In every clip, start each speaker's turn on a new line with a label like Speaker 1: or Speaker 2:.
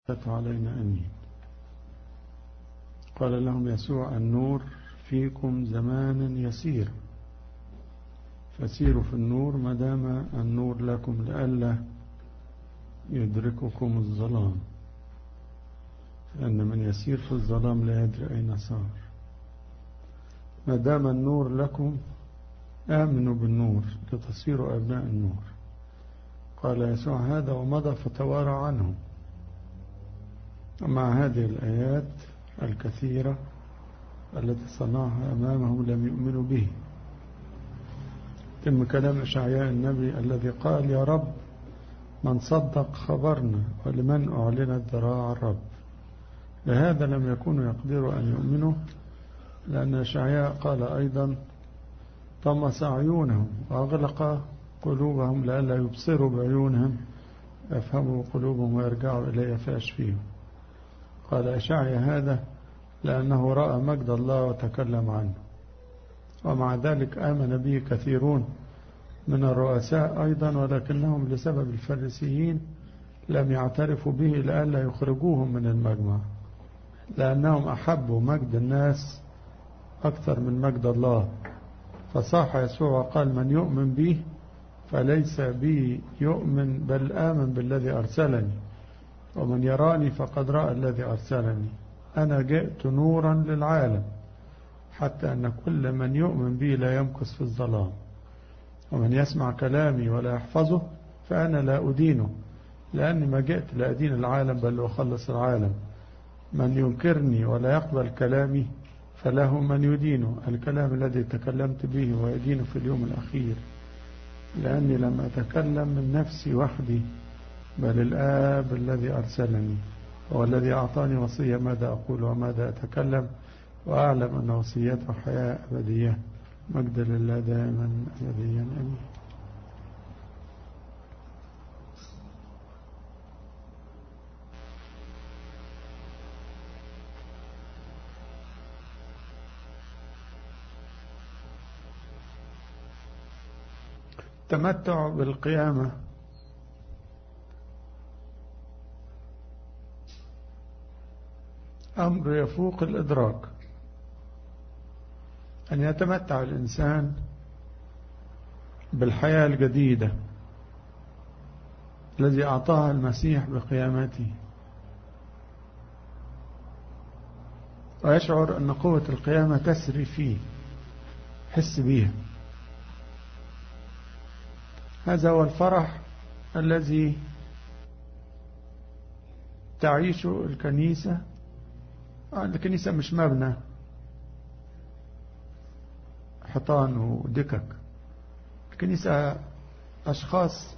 Speaker 1: علينا أمين قال لهم يسوع النور فيكم زمانا يسير فسيروا في النور ما دام النور لكم لئلا يدرككم الظلام لأن من يسير في الظلام لا يدري أين صار ما دام النور لكم آمنوا بالنور لتصيروا أبناء النور قال يسوع هذا ومضى فتوارى عنه مع هذه الآيات الكثيرة التي صنعها أمامهم لم يؤمنوا به تم كلام إشعياء النبي الذي قال يا رب من صدق خبرنا ولمن أعلنت ذراع الرب لهذا لم يكونوا يقدروا أن يؤمنوا لأن إشعياء قال أيضا طمس عيونهم وأغلق قلوبهم لئلا يبصروا بعيونهم يفهموا قلوبهم ويرجعوا إلي فيشفيهم قال أشعي هذا لأنه رأى مجد الله وتكلم عنه ومع ذلك آمن به كثيرون من الرؤساء أيضا ولكنهم لسبب الفريسيين لم يعترفوا به لئلا يخرجوهم من المجمع لأنهم أحبوا مجد الناس أكثر من مجد الله فصاح يسوع وقال من يؤمن به فليس بي يؤمن بل آمن بالذي أرسلني ومن يراني فقد رأى الذي أرسلني أنا جئت نورا للعالم حتى أن كل من يؤمن بي لا يمكث في الظلام ومن يسمع كلامي ولا يحفظه فأنا لا أدينه لأني ما جئت لأدين العالم بل أخلص العالم من ينكرني ولا يقبل كلامي فله من يدينه الكلام الذي تكلمت به ويدينه في اليوم الأخير لأني لم أتكلم من نفسي وحدي بل الآب الذي أرسلني هو الذي أعطاني وصية ماذا أقول وماذا أتكلم وأعلم أن وصيته حياة أبدية مجد لله دائما أبديا أمين تمتع بالقيامة أمر يفوق الإدراك أن يتمتع الإنسان بالحياة الجديدة الذي أعطاها المسيح بقيامته ويشعر أن قوة القيامة تسري فيه حس بيها هذا هو الفرح الذي تعيش الكنيسة الكنيسة مش مبنى حيطان ودكك الكنيسة أشخاص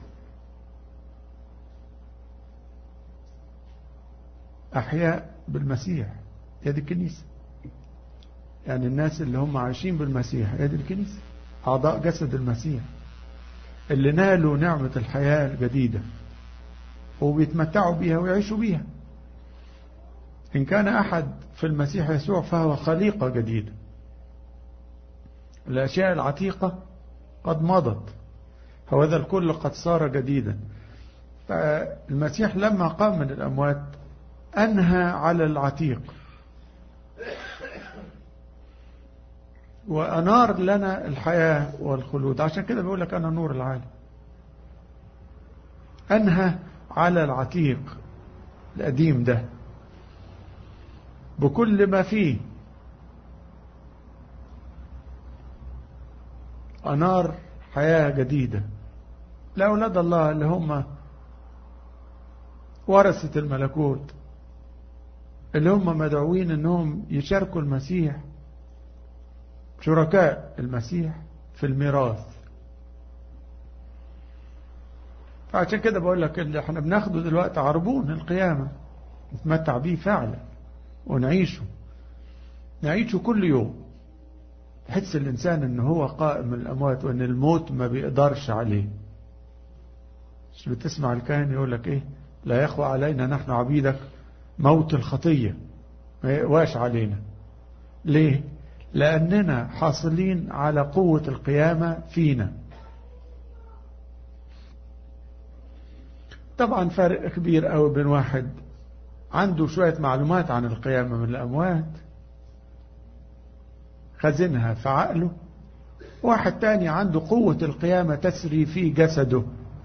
Speaker 1: أحياء بالمسيح هذه الكنيسة يعني الناس اللي هم عايشين بالمسيح هذه الكنيسة أعضاء جسد المسيح اللي نالوا نعمة الحياة الجديدة وبيتمتعوا بيها ويعيشوا بيها إن كان أحد في المسيح يسوع فهو خليقة جديدة الأشياء العتيقة قد مضت هذا الكل قد صار جديدا فالمسيح لما قام من الأموات أنهى على العتيق وأنار لنا الحياة والخلود عشان كده بيقول لك أنا نور العالم أنهى على العتيق القديم ده بكل ما فيه أنار حياة جديدة لأولاد الله اللي هم ورثة الملكوت اللي هم مدعوين انهم يشاركوا المسيح شركاء المسيح في الميراث فعشان كده بقول لك اللي احنا بناخده دلوقتي عربون القيامة نتمتع بيه فعلا ونعيشه نعيشه كل يوم تحس الإنسان ان هو قائم من الأموات وان الموت ما بيقدرش عليه مش بتسمع الكاهن يقول لك ايه لا يخوى علينا نحن عبيدك موت الخطية ما يقواش علينا ليه لأننا حاصلين على قوة القيامة فينا طبعا فرق كبير قوي بين واحد عنده شوية معلومات عن القيامة من الأموات خزنها في عقله واحد تاني عنده قوة القيامة تسري في جسده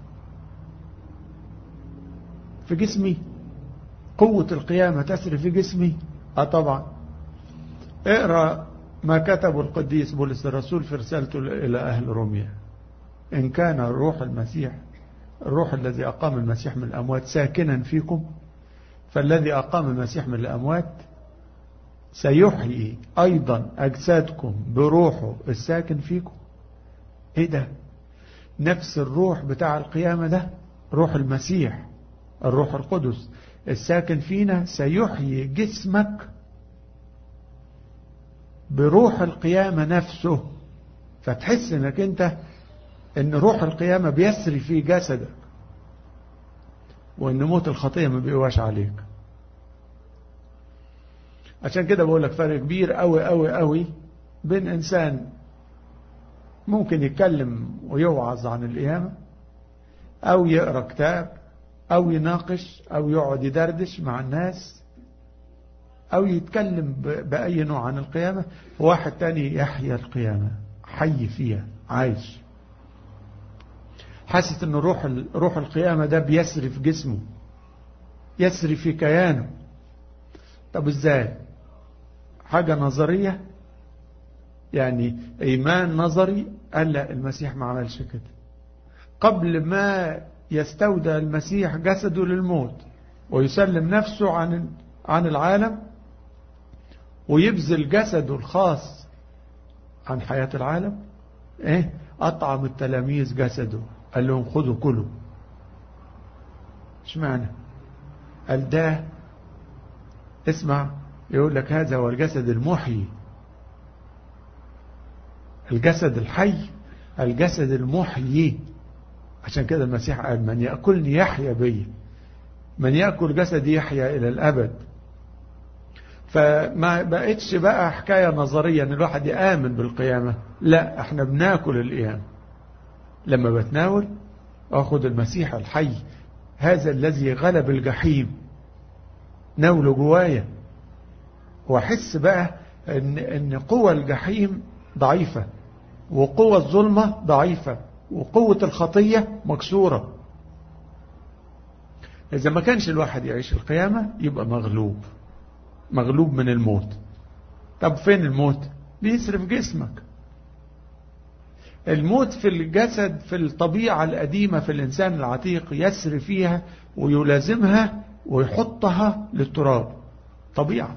Speaker 1: في جسمي قوة القيامة تسري في جسمي اه طبعا اقرأ ما كتبه القديس بولس الرسول في رسالته إلى أهل روميا إن كان روح المسيح الروح الذي أقام المسيح من الأموات ساكنا فيكم فالذي أقام المسيح من الأموات سيحيي أيضا أجسادكم بروحه الساكن فيكم إيه ده نفس الروح بتاع القيامة ده روح المسيح الروح القدس الساكن فينا سيحيي جسمك بروح القيامة نفسه فتحس انك انت ان روح القيامة بيسري في جسدك وان موت الخطية ما بيقواش عليك عشان كده بقول لك فرق كبير قوي قوي قوي بين انسان ممكن يتكلم ويوعظ عن القيامة او يقرا كتاب او يناقش او يقعد يدردش مع الناس او يتكلم باي نوع عن القيامة وواحد تاني يحيا القيامة حي فيها عايش حاسس ان روح روح القيامة ده بيسري في جسمه يسري في كيانه طب ازاي حاجة نظرية يعني ايمان نظري قال لا المسيح ما عملش كده قبل ما يستودع المسيح جسده للموت ويسلم نفسه عن عن العالم ويبذل جسده الخاص عن حياة العالم ايه اطعم التلاميذ جسده قال لهم خذوا كلوا ايش معنى قال ده اسمع يقول لك هذا هو الجسد المحيي الجسد الحي الجسد المحيي عشان كده المسيح قال من يأكلني يحيا بي من يأكل جسدي يحيا إلى الأبد فما بقتش بقى حكاية نظرية ان الواحد يآمن بالقيامة لا احنا بناكل القيامة لما بتناول اخذ المسيح الحي هذا الذي غلب الجحيم ناوله جوايا واحس بقى ان ان قوى الجحيم ضعيفة وقوى الظلمة ضعيفة وقوة الخطية مكسورة إذا ما كانش الواحد يعيش القيامة يبقى مغلوب مغلوب من الموت طب فين الموت بيصرف جسمك الموت في الجسد في الطبيعة القديمة في الإنسان العتيق يسري فيها ويلازمها ويحطها للتراب طبيعة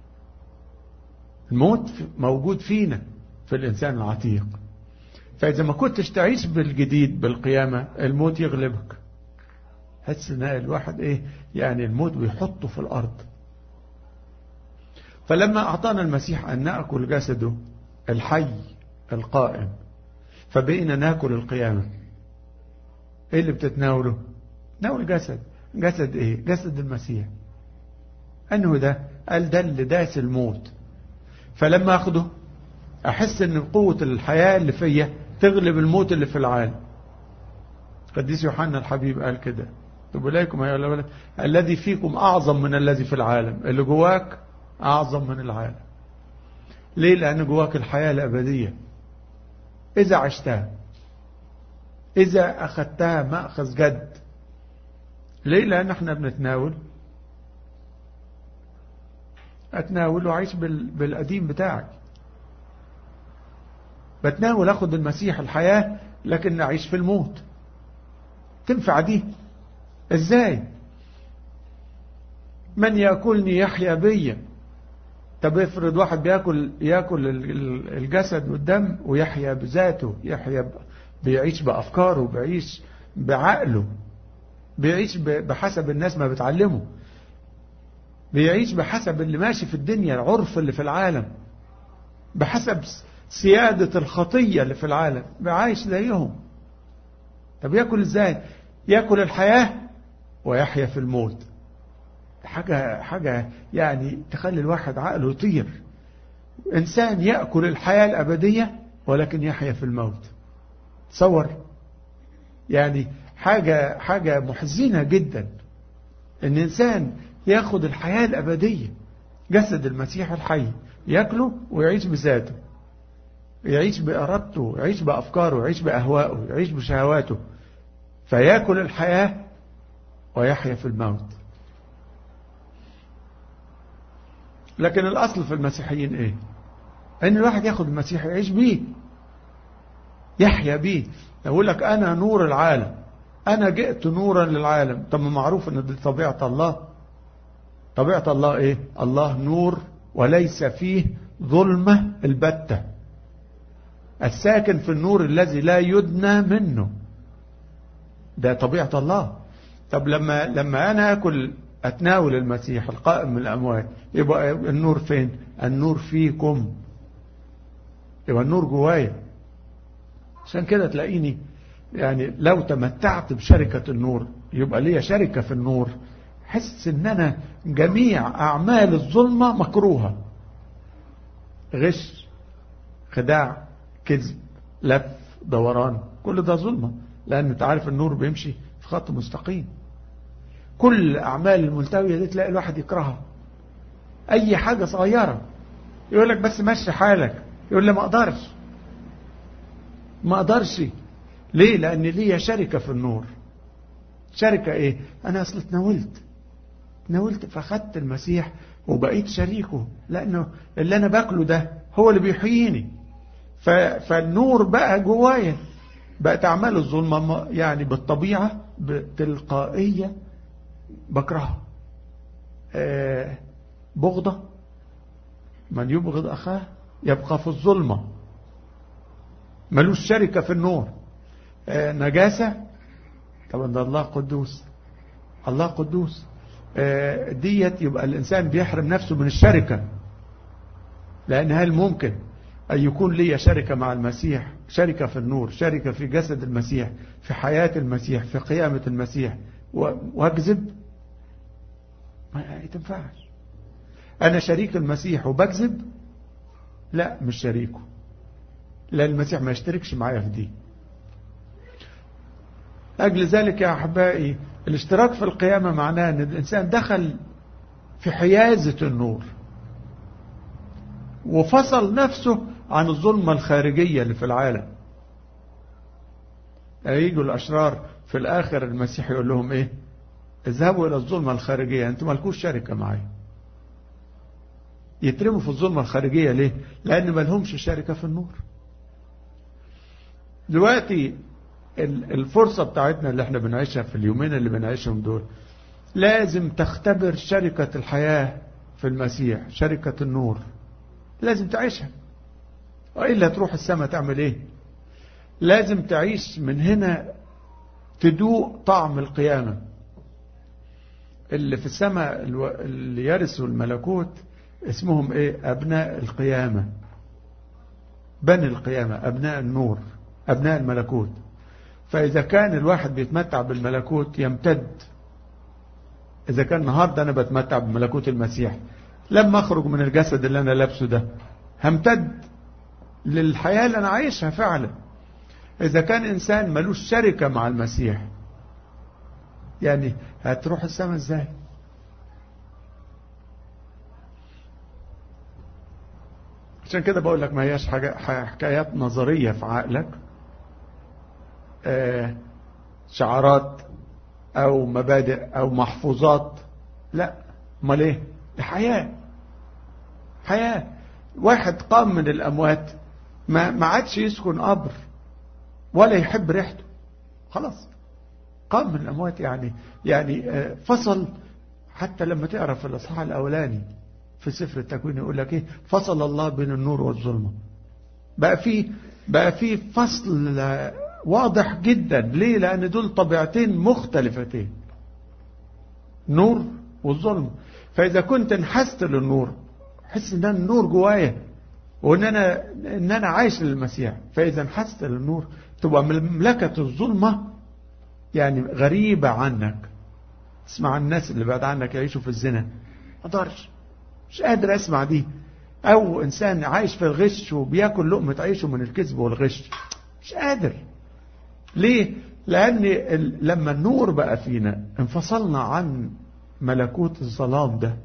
Speaker 1: الموت موجود فينا في الإنسان العتيق فإذا ما كنتش تعيش بالجديد بالقيامة الموت يغلبك حس ان الواحد ايه يعني الموت بيحطه في الأرض فلما أعطانا المسيح أن نأكل جسده الحي القائم فبقينا ناكل القيامة ايه اللي بتتناوله ناول جسد جسد ايه جسد المسيح انه ده قال ده اللي داس الموت فلما اخده احس ان قوة الحياة اللي فيا تغلب الموت اللي في العالم قديس يوحنا الحبيب قال كده طب إليكم يا الولد الذي فيكم أعظم من الذي في العالم اللي جواك أعظم من العالم ليه لأن جواك الحياة الأبدية إذا عشتها إذا أخذتها مأخذ جد ليه لأن احنا بنتناول أتناول وأعيش بالقديم بتاعك بتناول أخذ المسيح الحياة لكن أعيش في الموت تنفع دي ازاي من يأكلني يحيا بيا طب افرض واحد بياكل ياكل الجسد والدم ويحيا بذاته يحيا بيعيش بأفكاره بيعيش بعقله بيعيش بحسب الناس ما بتعلمه بيعيش بحسب اللي ماشي في الدنيا العرف اللي في العالم بحسب سيادة الخطية اللي في العالم بعايش زيهم طب ياكل ازاي ياكل الحياة ويحيا في الموت حاجة حاجة يعني تخلي الواحد عقله يطير إنسان يأكل الحياة الأبدية ولكن يحيا في الموت تصور يعني حاجة حاجة محزنة جدا إن إنسان ياخد الحياة الأبدية جسد المسيح الحي ياكله ويعيش بذاته يعيش بإرادته يعيش بأفكاره يعيش بأهوائه يعيش بشهواته فياكل الحياة ويحيا في الموت لكن الأصل في المسيحيين إيه أن الواحد ياخد المسيح يعيش بيه يحيا بيه يقول لك أنا نور العالم أنا جئت نورا للعالم طب معروف أن دي طبيعة الله طبيعة الله إيه الله نور وليس فيه ظلمة البتة الساكن في النور الذي لا يدنى منه ده طبيعة الله طب لما لما أنا أكل أتناول المسيح القائم من الأموات يبقى النور فين النور فيكم يبقى النور جوايا عشان كده تلاقيني يعني لو تمتعت بشركة النور يبقى ليا شركة في النور حس ان انا جميع اعمال الظلمة مكروهة غش خداع كذب لف دوران كل ده ظلمة لان انت عارف النور بيمشي في خط مستقيم كل الاعمال الملتوية دي تلاقي الواحد يكرهها اي حاجة صغيرة يقول لك بس مشي حالك يقول لي ما اقدرش ما اقدرش ليه لان ليا شركة في النور شركة ايه انا اصل اتناولت اتناولت فاخدت المسيح وبقيت شريكه لانه اللي انا باكله ده هو اللي بيحييني فالنور بقى جوايا بقت اعمال الظلمة يعني بالطبيعة بتلقائية بكرهها آه بغضة من يبغض اخاه يبقى في الظلمة ملوش شركة في النور آه نجاسة طبعا ده الله قدوس الله قدوس آه ديت يبقى الإنسان بيحرم نفسه من الشركة لأن هل ممكن أن يكون لي شركة مع المسيح شركة في النور شركة في جسد المسيح في حياة المسيح في قيامة المسيح واكذب ما تنفعش أنا شريك المسيح وبكذب لا مش شريكه لأن المسيح ما يشتركش معايا في دي أجل ذلك يا أحبائي الاشتراك في القيامة معناه أن الإنسان دخل في حيازة النور وفصل نفسه عن الظلمة الخارجية اللي في العالم يجوا الأشرار في الآخر المسيح يقول لهم إيه اذهبوا إلى الظلمة الخارجية أنتم مالكوش شركة معايا يترموا في الظلمة الخارجية ليه لأن ما لهمش شركة في النور دلوقتي الفرصة بتاعتنا اللي احنا بنعيشها في اليومين اللي بنعيشهم دول لازم تختبر شركة الحياة في المسيح شركة النور لازم تعيشها وإلا تروح السماء تعمل ايه لازم تعيش من هنا تدوق طعم القيامة اللي في السماء اللي يرثوا الملكوت اسمهم ايه ابناء القيامة بني القيامة ابناء النور ابناء الملكوت فاذا كان الواحد بيتمتع بالملكوت يمتد اذا كان النهاردة انا بتمتع بملكوت المسيح لما اخرج من الجسد اللي انا لابسه ده همتد للحياة اللي انا عايشها فعلا اذا كان انسان ملوش شركة مع المسيح يعني هتروح السماء ازاي عشان كده بقول لك ما هياش حاجة حكايات نظرية في عقلك آه شعارات او مبادئ او محفوظات لا امال ايه دي حياة حياة واحد قام من الاموات ما ما عادش يسكن قبر ولا يحب ريحته خلاص قام من الاموات يعني يعني آه فصل حتى لما تقرا في الاصحاح الاولاني في سفر التكوين يقول لك ايه فصل الله بين النور والظلمة بقى في بقى في فصل واضح جدا ليه لان دول طبيعتين مختلفتين نور والظلم فاذا كنت انحست للنور حس ان النور جوايا وان انا ان انا عايش للمسيح فاذا انحست للنور تبقى مملكة الظلمة يعني غريبة عنك تسمع الناس اللي بعد عنك يعيشوا في الزنا ما اقدرش مش قادر اسمع دي او انسان عايش في الغش وبياكل لقمة عيشه من الكذب والغش مش قادر ليه لان لما النور بقى فينا انفصلنا عن ملكوت الظلام ده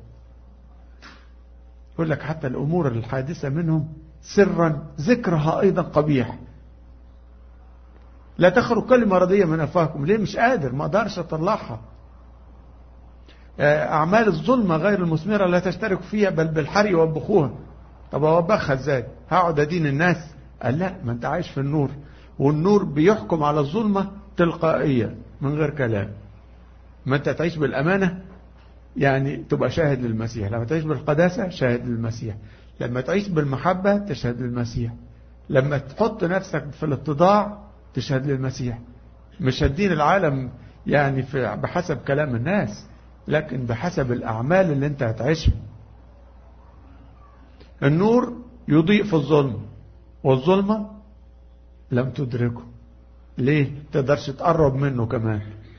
Speaker 1: يقول لك حتى الأمور الحادثة منهم سرا ذكرها أيضا قبيح لا تخرج كلمة رضية من أفواهكم ليه مش قادر ما أقدرش أطلعها أعمال الظلمة غير المثمرة لا تشترك فيها بل بالحري يوبخوها طب أوبخها إزاي هقعد أدين الناس قال لا ما أنت عايش في النور والنور بيحكم على الظلمة تلقائيا من غير كلام ما أنت تعيش بالأمانة يعني تبقى شاهد للمسيح لما تعيش بالقداسة شاهد للمسيح لما تعيش بالمحبة تشهد للمسيح لما تحط نفسك في الاتضاع تشهد للمسيح مش هدين العالم يعني في بحسب كلام الناس لكن بحسب الأعمال اللي انت هتعيشها النور يضيء في الظلم والظلمة لم تدركه ليه تقدرش تقرب منه كمان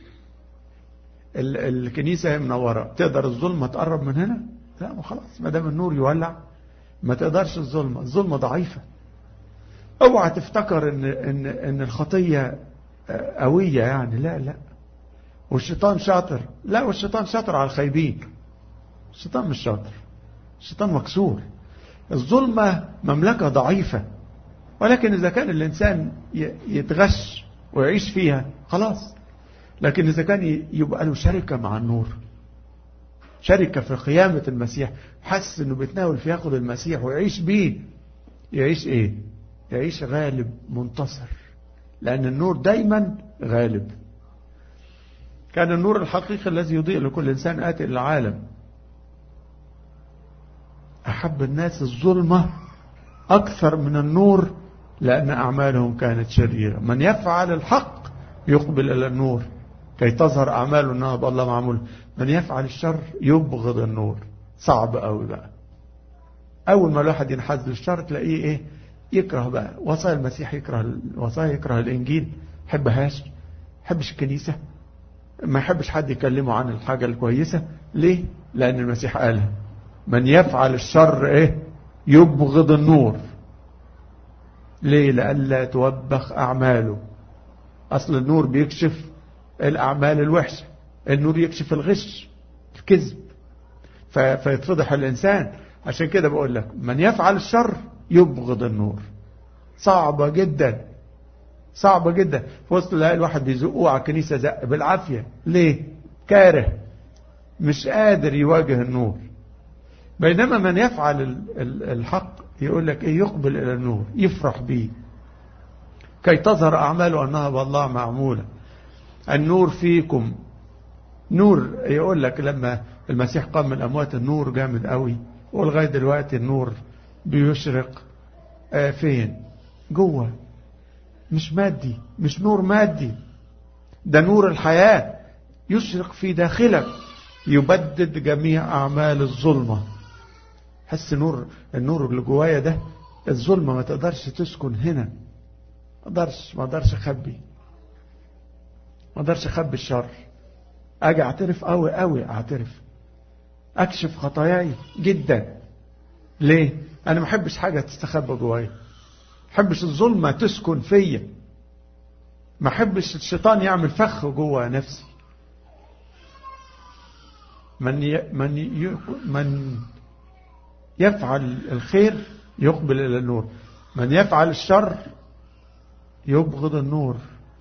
Speaker 1: الكنيسة هي منورة تقدر الظلمة تقرب من هنا لا ما خلاص ما دام النور يولع ما تقدرش الظلمة الظلمة ضعيفة اوعى تفتكر ان ان ان الخطية قوية يعني لا لا والشيطان شاطر لا والشيطان شاطر على الخايبين الشيطان مش شاطر الشيطان مكسور الظلمة مملكة ضعيفة ولكن إذا كان الإنسان يتغش ويعيش فيها خلاص لكن إذا كان يبقى له شركة مع النور شركة في قيامة المسيح حس أنه بيتناول في ياخد المسيح ويعيش بيه يعيش إيه يعيش غالب منتصر لأن النور دايما غالب كان النور الحقيقي الذي يضيء لكل إنسان آتي إلى العالم أحب الناس الظلمة أكثر من النور لأن أعمالهم كانت شريرة من يفعل الحق يقبل إلى النور كي تظهر أعماله أنها بالله معمول من يفعل الشر يبغض النور صعب قوي بقى أول ما الواحد ينحاز للشر تلاقيه إيه يكره بقى وصايا المسيح يكره الوصايا يكره الإنجيل حبهاش حبش الكنيسة ما يحبش حد يكلمه عن الحاجة الكويسة ليه لأن المسيح قالها من يفعل الشر إيه يبغض النور ليه لألا توبخ أعماله أصل النور بيكشف الأعمال الوحشة النور يكشف الغش الكذب فيتفضح الإنسان عشان كده بقول لك من يفعل الشر يبغض النور صعبة جدا صعبة جدا في وسط العيال الواحد بيزقوه على الكنيسة زق بالعافية ليه كاره مش قادر يواجه النور بينما من يفعل الحق يقول لك ايه يقبل الى النور يفرح به كي تظهر اعماله انها بالله معمولة النور فيكم نور يقول لك لما المسيح قام من الاموات النور جامد قوي ولغاية دلوقتي النور بيشرق آه فين جوه مش مادي مش نور مادي ده نور الحياة يشرق في داخلك يبدد جميع أعمال الظلمة حس نور النور اللي جوايا ده الظلمة ما تقدرش تسكن هنا ما اقدرش ما اقدرش اخبي ما اقدرش اخبي الشر اجي اعترف قوي قوي اعترف اكشف خطاياي جدا ليه انا ما احبش حاجه تستخبى جوايا ما احبش الظلمه تسكن فيا ما احبش الشيطان يعمل فخ جوه نفسي من ي... من ي... من يفعل الخير يقبل الى النور من يفعل الشر يبغض النور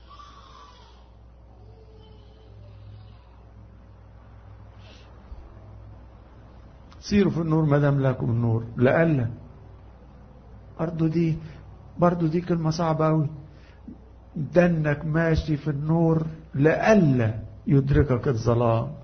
Speaker 1: سيروا في النور ما دام لكم النور لألا برضو دي برضو دي كلمة صعبة أوي دنك ماشي في النور لألا يدركك الظلام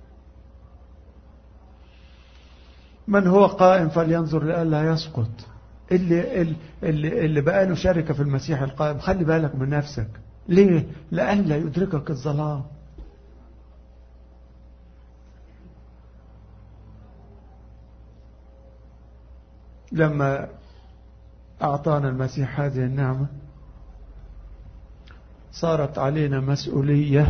Speaker 1: من هو قائم فلينظر لألا يسقط اللي, اللي, اللي بقى له شركة في المسيح القائم خلي بالك من نفسك ليه لألا يدركك الظلام لما أعطانا المسيح هذه النعمة صارت علينا مسؤولية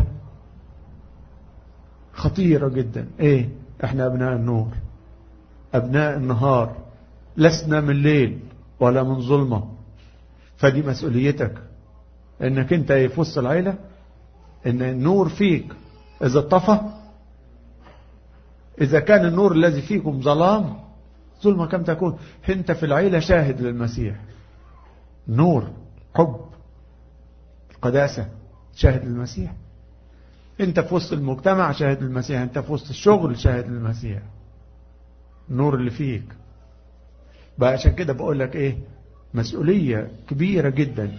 Speaker 1: خطيرة جدا ايه احنا ابناء النور ابناء النهار لسنا من ليل ولا من ظلمة فدي مسؤوليتك انك انت في وسط العيلة ان النور فيك اذا اتطفى إذا كان النور الذي فيكم ظلام ظلمة كم تكون انت في العيلة شاهد للمسيح نور حب القداسة شاهد للمسيح انت في وسط المجتمع شاهد للمسيح انت في وسط الشغل شاهد للمسيح النور اللي فيك بقى عشان كده بقول لك ايه مسؤولية كبيرة جدا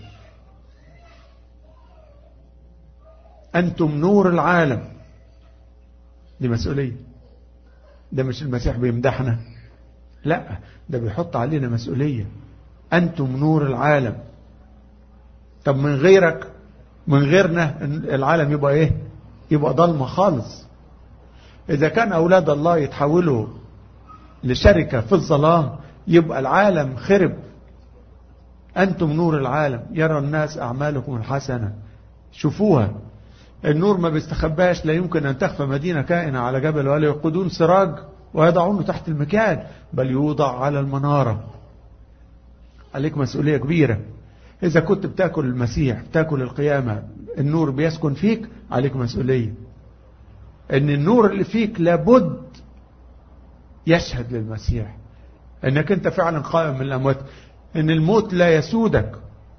Speaker 1: أنتم نور العالم دي مسؤولية ده مش المسيح بيمدحنا لا ده بيحط علينا مسؤولية أنتم نور العالم طب من غيرك من غيرنا العالم يبقى ايه يبقى ضلمة خالص إذا كان أولاد الله يتحولوا لشركة في الظلام يبقى العالم خرب أنتم نور العالم يرى الناس أعمالكم الحسنة شوفوها النور ما بيستخباش لا يمكن أن تخفى مدينة كائنة على جبل ولا يقودون سراج ويضعونه تحت المكيال بل يوضع على المنارة عليك مسؤولية كبيرة إذا كنت بتاكل المسيح بتاكل القيامة النور بيسكن فيك عليك مسؤولية ان النور اللي فيك لابد يشهد للمسيح انك انت فعلا قائم من الاموات ان الموت لا يسودك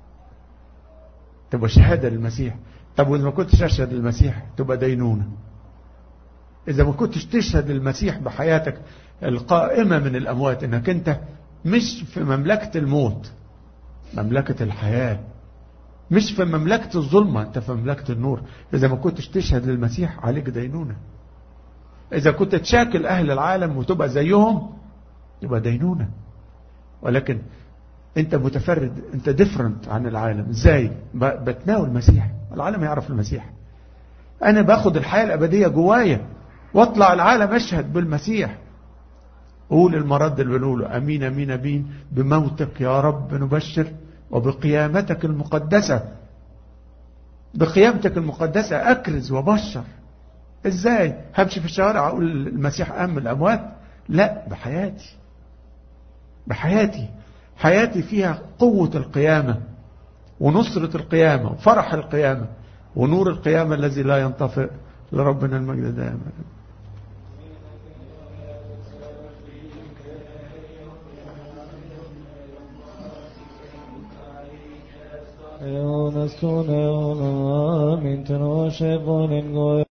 Speaker 1: تبقى شهادة للمسيح طب وإذا ما كنتش أشهد للمسيح تبقى دينونة إذا ما كنتش تشهد للمسيح بحياتك القائمة من الأموات إنك أنت مش في مملكة الموت مملكة الحياة مش في مملكة الظلمة أنت في مملكة النور إذا ما كنتش تشهد للمسيح عليك دينونة إذا كنت تشاكل أهل العالم وتبقى زيهم يبقى دينونة ولكن انت متفرد انت ديفرنت عن العالم ازاي بتناول المسيح العالم يعرف المسيح انا باخد الحياة الابدية جوايا واطلع العالم اشهد بالمسيح قول المرد اللي بنقوله امين امين امين بموتك يا رب نبشر وبقيامتك المقدسة بقيامتك المقدسة اكرز وبشر ازاي همشي في الشوارع اقول المسيح قام من الاموات لا بحياتي بحياتي حياتي فيها قوة القيامة ونصرة القيامة وفرح القيامة ونور القيامة الذي لا ينطفئ لربنا المجد دائما
Speaker 2: Eona sune ona min tenoše volen goje